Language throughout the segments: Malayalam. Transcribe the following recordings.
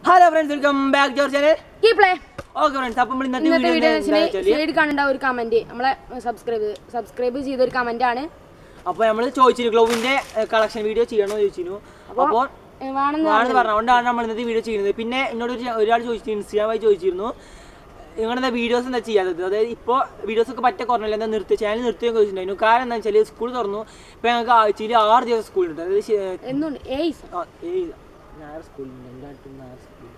Hello friends welcome back your channel key play okay friends അപ്പോൾ നമ്മൾ ഇന്നത്തെ ഇന്നത്തെ വീഡിയോ വീഡിയോ സൈഡ് കാണേണ്ട ഒരു കമന്റ് നമ്മളെ സബ്സ്ക്രൈബ് സബ്സ്ക്രൈബ് ചെയ്ത ഒരു കമന്റ് ആണ് അപ്പോൾ നമ്മൾ ചോദിച്ചിരുന്നു ഗ്ലോവിന്റെ കളക്ഷൻ വീഡിയോ ചെയ്യണോ എന്ന് ചോദിച്ചിരുന്നു അപ്പോൾ ഏ, വേണമെന്ന് ആണെന്ന് പറഞ്ഞുകൊണ്ടാണ് നമ്മൾ ഇന്നത്തെ വീഡിയോ ചെയ്യുന്നത് പിന്നെ എന്നോട് ഒരു ഒരാൾ ചോദിച്ചു ഇൻസ്റ്റാഗ്രാം വഴി ചോദിച്ചിരുന്നു നിങ്ങളുടെ വീഡിയോസ് എന്താ ചെയ്യാത്തത് അതായത് ഇപ്പോൾ വീഡിയോസ് ഒക്കെ പറ്റ കുറഞ്ഞില്ല എന്താ നിർത്തി ചാനൽ നിർത്തിയൊക്കെ ചോദിച്ചിട്ടുണ്ടായിരുന്നു കാരണം എന്താ വെച്ചാൽ സ്കൂൾ തുറന്നു ഇപ്പോൾ ഞങ്ങൾക്ക് ആഴ്ചയിൽ ആറ് ദിവസം സ്കൂളുണ്ട് അതായത് ശ- എന്നുണ്ട് ഏയ് ആ, ഏയ് ഞായർ സ്കൂളുണ്ട് എൻ്റെ അടുത്ത് ഞായർ സ്കൂൾ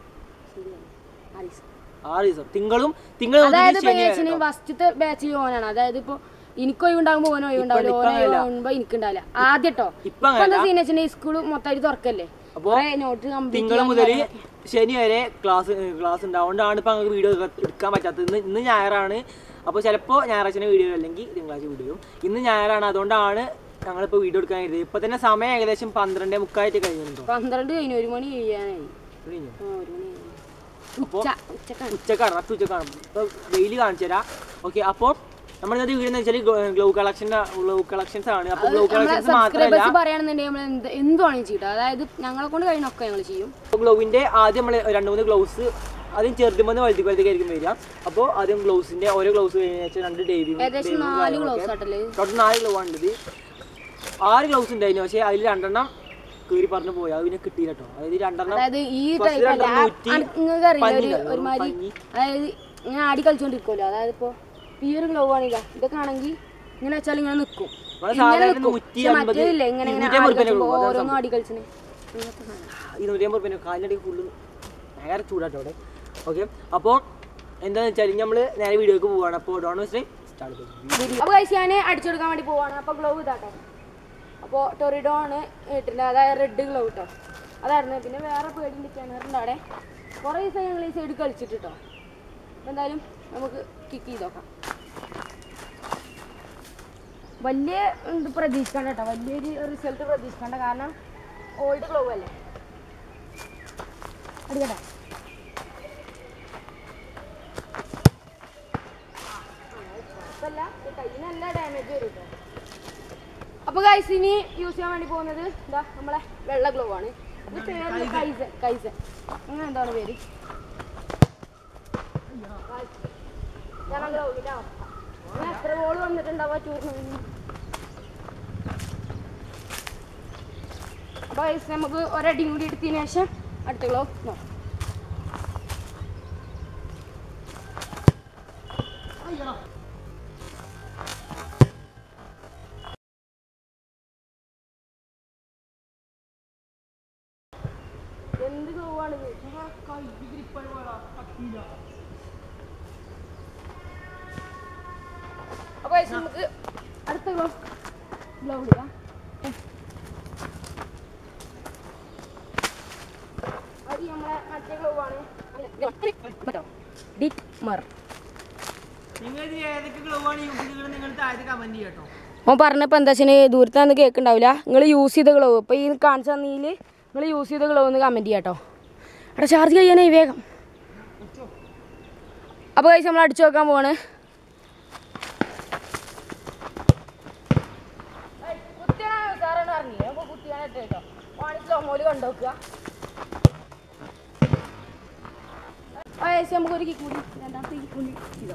ആറ് ദിവസം തിങ്കളും തിങ്കൾ അതായത് ഇപ്പൊ ഏച്ചിന് ഫസ്റ്റത്തെ ബാച്ചിൽ ഓനാണ് അതായത് ഇപ്പൊ എനിക്ക് ഒഴിവുണ്ടാകുമ്പോ ഓനോ ഒഴിവുണ്ടാവില്ല ഓനോ ഒഴിവുണ്ടാകുമ്പോ എനിക്ക് ഉണ്ടാവില്ല ആദ്യട്ടോ ഇപ്പൊ ഇപ്പൊ അങ്ങനെ എന്താ സീൻ വെച്ചിട്ടുണ്ടെങ്കിൽ സ്കൂൾ മൊത്തമായിട്ട് തുറക്കല്ലേ അപ്പോ കുറെ നോട്ട് കംപ്ലീറ്റ് തിങ്കൾ മുതൽ ശനി വരെ ക്ലാസ് ക്ലാസ് ഉണ്ടാവുകൊണ്ടാണ് ഇപ്പം ഞങ്ങൾക്ക് വീഡിയോ എടുക്കാൻ പറ്റാത്തത് ഇന്ന് ഇന്ന് ഞായറാണ് അപ്പോൾ ചിലപ്പോൾ ഞായറാഴ്ച വീഡിയോ അല്ലെങ്കിൽ തിങ്കളാഴ്ച വീഡിയോ ഇന്ന് ഞായറാണ് അതുകൊണ്ടാണ് ഞങ്ങളിപ്പോൾ വീഡിയോ എടുക്കാൻ കരുതിയത് ഇപ്പം തന്നെ സമയം ഏകദേശം പന്ത്രണ്ടേ മുക്കായിട്ട് കഴിഞ്ഞിട്ടുണ്ടോ പന്ത്രണ്ട് കഴിഞ്ഞു ഒരു മണി കഴിയാനായി കഴിഞ്ഞു ആ, ഒരു മണി കഴിഞ്ഞു. അപ്പോൾ ഉച്ച ഉച്ചക്കാണ് ഉച്ചക്കാണ് കറക്റ്റ് ഉച്ചക്കാണ് ഇപ്പോൾ വെയിൽ കാണിച്ചു തരാം ഓക്കെ അപ്പോൾ നമ്മൾ ഇന്നത്തെ വീഡിയോ എന്ന് വെച്ചാൽ ഗ്ലൗ കളക്ഷൻ്റെ ഗ്ലൗ കളക്ഷൻസ് ആണ് അപ്പോൾ ഗ്ലൗ കളക്ഷൻസ് മാത്രമല്ല സബ്സ്ക്രൈബേഴ്സ് പറയുകയാണെന്നുണ്ടെങ്കിൽ നമ്മൾ എന്ത് എന്ത് വേണമെങ്കിൽ ചെയ്യട്ടോ അതായത് ഞങ്ങളെ കൊണ്ട് കഴിയുന്നൊക്കെ ഞങ്ങൾ ചെയ്യും ഗ്ലൗവിൻ്റെ ആദ്യം നമ്മൾ രണ്ട് മൂന്ന് ഗ്ലൗസ് ആദ്യം ചെറുതുമ്പോൾ വലുതി വലുതിക്കായിരിക്കും വരിക അപ്പോൾ ആദ്യം ഗ്ലൗസിൻ്റെ ഓരോ ഗ്ലൗസ് കഴിഞ്ഞ വെച്ചാൽ രണ്ട് ഡേവി ഏകദേശം നാല് ഗ്ലൗസ് ആട്ടല്ലേ ടോട്ടൽ നാല് ഗ്ലൗ ആണുള്ളത് ആറ് ഗ്ലൗസ് ഉണ്ടായിരുന്നു പക്ഷേ അതിൽ രണ്ടെണ്ണം കീറി പറഞ്ഞു പോയി അത് പിന്നെ കിട്ടിയില്ല കേട്ടോ അതായത് രണ്ടെണ്ണം അതായത് ഈ First ടൈപ്പ് അല്ല രണ്ടെണ്ണം നൂറ്റി നിങ്ങൾക്ക് അറിയില്ല ഒരു പഞ്ഞിണ്ടാവും, ഒരുമാതിരി പഞ്ഞി. അതായത് ഞാൻ ആടി കളിച്ചോണ്ടിരിക്കുമല്ലോ അതായത് ഇപ്പൊ ഈ ഒരു ഗ്ലൗ ആണില്ല ഇതൊക്കെ ആണെങ്കിൽ ഇങ്ങനെ വെച്ചാൽ ഇങ്ങനെ നിൽക്കും നമ്മള് ഇങ്ങനെ സാധാരണ നിൽക്കും നൂറ്റി പക്ഷെ അമ്പത്, മറ്റേതില്ലേ ഇങ്ങനെ ഇങ്ങനെ ഇരുന്നൂറ്റി അമ്പത് ആടി കളിച്ചുമ്പോ രൂപ, അതാണ് ഓരോന്നും ആടി കളിച്ചിന് ഇങ്ങനത്തെ സാധനം. ഇരുന്നൂറ്റി അമ്പത് റുപ്യ കാലിനടി ഫുള്ള് ഭയങ്കര ചൂടാട്ടോ അവിടെ ഓക്കെ അപ്പോൾ എന്താണെന്ന് വെച്ചാൽ നമ്മൾ നേരെ വീഡിയോക്ക് പോവാണ് അപ്പോൾ ഡോൺ വെച്ചിട്ട് സ്റ്റാർട്ട് ചെയ്തു അപ്പൊ കഴിച്ച് ഞാൻ അടിച്ചെടുക്കാൻ വേണ്ടി പോവാണ് അപ്പൊ ഗ്ലൗ ഇതാട്ടോ അപ്പോൾ ടൊറിഡോ ആണ് ഇട്ടിട്ടുണ്ട് അതായത് റെഡ് ഗ്ലൗ കേട്ടോ അതായിരുന്നു പിന്നെ വേറെ പേടിൻ്റെ കിണറുണ്ട് അവിടെ കുറേ ദിവസം ഞങ്ങൾ ഈ സൈഡ് കളിച്ചിട്ട് കേട്ടോ അപ്പൊ എന്തായാലും നമുക്ക് കിക്ക് ചെയ്ത് നോക്കാം വലിയ ഇത് പ്രതീക്ഷിക്കണ്ട കേട്ടോ വലിയൊരു റിസൾട്ട് പ്രതീക്ഷിക്കണ്ട കാരണം ഓൾഡ് ഗ്ലൗ അല്ലേ അടിക്കട്ടെ കുഴപ്പമില്ല കയ്യിൽ നല്ല ഡാമേജ് വരും കേട്ടോ അപ്പൊ ഗൈസ് ഇനി യൂസ് ചെയ്യാൻ വേണ്ടി പോകുന്നത് എന്താ നമ്മളെ വെള്ള ഗ്ലോ ആണ് ഇത് പേര് കൈസൻ കൈസൻ അങ്ങനെ എന്താണ് പേര് ഞാൻ ഗ്ലൗവിന്റെ അവസ്ഥ ഞാൻ എത്ര ബോൾ വന്നിട്ടുണ്ടാവുക ടൂർണമെന്റിന് അപ്പൊ ഗൈസ് നമുക്ക് ഒരടിയും കൂടി എടുത്തതിന് ശേഷം അടുത്ത ഗ്ലോ നോക്കാം എന്ത് ഗ്ലോ ആണിത് അപ്പൊ guys, നമുക്ക് അടുത്ത ഗ്ലോ ഗ്ലോ ഇടുക അത് നമ്മളെ മറ്റേ ഗ്ലോ ആണ് ഡിറ്റ്മർ നിങ്ങൾ ഏതൊക്കെ ഗ്ലൗ ആണ് യൂസ് ചെയ്തത് നിങ്ങൾ താഴത്ത് കമന്റ് ചെയ്യട്ടോ ഓൻ പറഞ്ഞപ്പോൾ എന്താ വെച്ചാൽ ദൂരത്താന്ന് കേൾക്കുന്നുണ്ടാവില്ല നിങ്ങൾ യൂസ് ചെയ്ത ഗ്ലൗ ഇപ്പോൾ ഈ കാണിച്ച തന്നീൽ നിങ്ങൾ യൂസ് ചെയ്ത ഗ്ലൗ ഒന്ന് കമൻറ്റ് ചെയ്യാം കേട്ടോ എടാ ചാർജ് ചെയ്യാനായി വേഗം അപ്പോൾ കഴിച്ച് നമ്മൾ അടിച്ചു നോക്കാൻ പോവാണ് നമുക്ക് ഒരു കിക്ക് കൂടി രണ്ടാമത്തെ കിക്ക് കൂടി ചെയ്തോ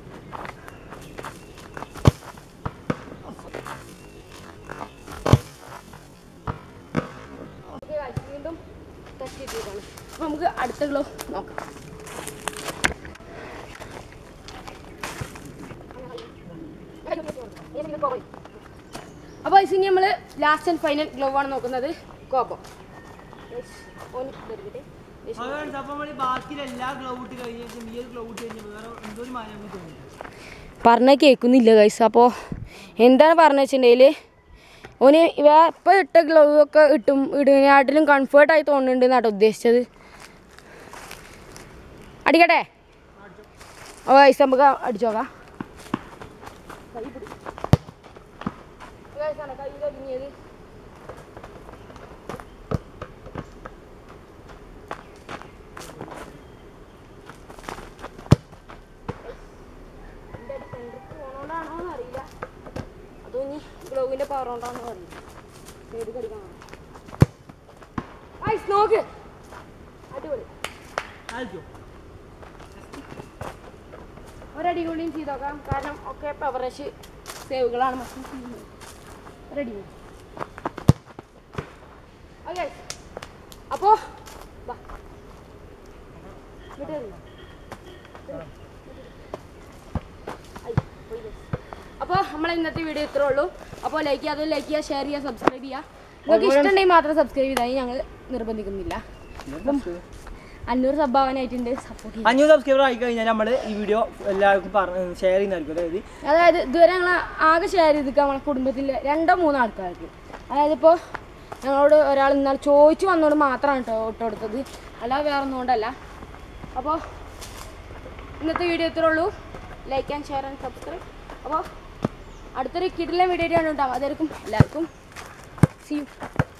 ഓക്കെ guys, വീണ്ടും ടെസ്റ്റ് ചെയ്തിട്ടാണ് അപ്പോൾ നമുക്ക് അടുത്ത ഗ്ലോ നോക്കാം അപ്പോൾ ഇനി നമ്മൾ ലാസ്റ്റ് ആൻഡ് ഫൈനൽ ഗ്ലോ ആണ് നോക്കുന്നത് കോപ്പം അപ്പോൾ നമ്മൾ ബാക്കിയുള്ള എല്ലാ ഗ്ലൗ ഇട്ട് കഴിഞ്ഞാൽ ഈ ഒരു ഗ്ലൗ ഇട്ട് കഴിഞ്ഞാൽ വേറെ എന്തോ ഒരു മാനം നമുക്ക് തോന്നി പറഞ്ഞ കേൾക്കുന്നില്ല ഗൈസ് അപ്പോൾ എന്താണ് പറഞ്ഞു വെച്ചിട്ടുണ്ടെങ്കിൽ ഓന് ഇപ്പോൾ ഇട്ട ഗ്ലൗ ഒക്കെ ഇട്ടും ഇടുന്നതിനാട്ടിലും കംഫേർട്ടായി തോന്നുന്നുണ്ട് എന്നാട്ടോ ഉദ്ദേശിച്ചത് അടിക്കട്ടെ ഓ ഗൈസ് നമുക്ക് അടിച്ചു നോക്കാം കൈ പിടി. Guys, ആണ് കയ്യിൽ ഒതുങ്ങിയത്. ഇതിന്റെ സെന്ററിൽ പോണോണ്ടാണോ എന്നറിയില്ല അതോ ഇനി ഗ്ലൗവിന്റെ പവർ കൊണ്ടാണോ അറിയില്ല പേര് കടിക്കണം ഐസ് നോക്ക് അടിപൊളി ഒരടി കൂടിയും ചെയ്ത് നോക്കാം കാരണം ഒക്കെ പവറേഷ് സേവുകളാണ് മൊത്തം ചെയ്യുന്നത് റെഡി ഓക്കെ അപ്പോൾ വാ ഇങ്ങോട്ട് വരൂ. അപ്പോൾ നമ്മളെ ഇന്നത്തെ വീഡിയോ ഇത്രേ ഉള്ളൂ അപ്പോൾ ലൈക്ക് ചെയ്യാതെ ലൈക്ക് ചെയ്യുക ഷെയർ ചെയ്യുക സബ്സ്ക്രൈബ് ചെയ്യുക നിങ്ങൾക്ക് ഇഷ്ടമുണ്ടെങ്കിൽ മാത്രം സബ്സ്ക്രൈബ് ചെയ്താൽ ഞങ്ങൾ നിർബന്ധിക്കുന്നില്ല അപ്പം അഞ്ഞൂറ് സബ്ഭാവനായിട്ടുണ്ട് സപ്പോർട്ട് ചെയ്യുക അഞ്ഞൂറ് സബ്സ്ക്രൈബർ ആയി കഴിഞ്ഞാൽ നമ്മൾ ഈ വീഡിയോ എല്ലാവർക്കും പറഞ്ഞ് ഷെയർ ചെയ്യുന്നതായിരിക്കും അതായത് അതായത് ഇതുവരെ ഞങ്ങൾ ആകെ ഷെയർ ചെയ്തിട്ട് നമ്മളെ കുടുംബത്തിൽ രണ്ടോ മൂന്നോ ആൾക്കാർക്ക് അതായത് ഇപ്പോൾ ഞങ്ങളോട് ഒരാൾ ഇന്നാൾ ചോദിച്ചു വന്നോണ്ട് മാത്രമാണ് കേട്ടോ ഇട്ട് കൊടുത്തത് അല്ലാതെ വേറെ ഒന്നും കൊണ്ടല്ല അപ്പോൾ ഇന്നത്തെ വീഡിയോ ഇത്രേ ഉള്ളൂ like and share and subscribe അപ്പോൾ അടുത്തൊരു കിടിലൻ വീഡിയോ ആണ് ഉണ്ടാവും അതായിരിക്കും എല്ലാവർക്കും സി യു